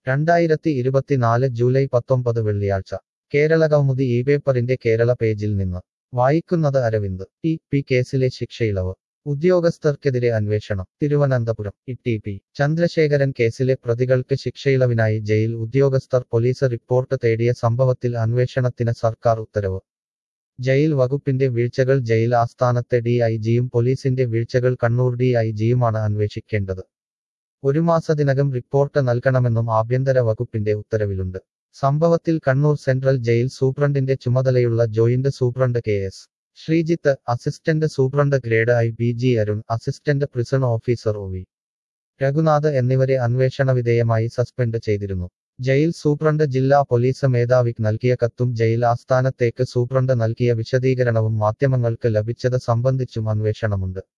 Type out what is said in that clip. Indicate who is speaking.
Speaker 1: രണ്ടായിരത്തി ഇരുപത്തിനാല് ജൂലൈ പത്തൊമ്പത് വെള്ളിയാഴ്ച കേരളകൗമുദി ഈ പേപ്പറിന്റെ കേരള പേജിൽ നിന്ന് വായിക്കുന്നത് അരവിന്ദ് ടി പി കേസിലെ ശിക്ഷയിളവ് ഉദ്യോഗസ്ഥർക്കെതിരെ അന്വേഷണം Thiruvananthapuram E T P Chandrasekharan കേസിലെ പ്രതികൾക്ക് ശിക്ഷയിളവിനായി ജയിൽ ഉദ്യോഗസ്ഥർ പോലീസ് റിപ്പോർട്ട് തേടിയ സംഭവത്തിൽ അന്വേഷണത്തിന് സർക്കാർ ഉത്തരവ് ജയിൽ വകുപ്പിന്റെ വീഴ്ചകൾ ജയിൽ ആസ്ഥാനത്തെ ഡി ഐ ജിയും പോലീസിന്റെ വീഴ്ചകൾ കണ്ണൂർ ഡി ഐ ജിയുമാണ് അന്വേഷിക്കേണ്ടത് ഒരു മാസത്തിനകം റിപ്പോർട്ട് നൽകണമെന്നും ആഭ്യന്തര വകുപ്പിന്റെ ഉത്തരവിലുണ്ട് സംഭവത്തിൽ കണ്ണൂർ സെൻട്രൽ ജയിൽ സൂപ്രണ്ടിന്റെ ചുമതലയുള്ള joint superintendent K S Sreejith assistant superintendent grade I P G Arun assistant prison officer O V Raghunath എന്നിവരെ അന്വേഷണ വിധേയമായി സസ്പെൻഡ് ചെയ്തിരുന്നു ജയിൽ സൂപ്രണ്ട് ജില്ലാ പോലീസ് മേധാവിക്ക് നൽകിയ കത്തും ജയിൽ ആസ്ഥാനത്തേക്ക് സൂപ്രണ്ട് നൽകിയ വിശദീകരണവും മാധ്യമങ്ങൾക്ക് ലഭിച്ചത് സംബന്ധിച്ചും അന്വേഷണമുണ്ട്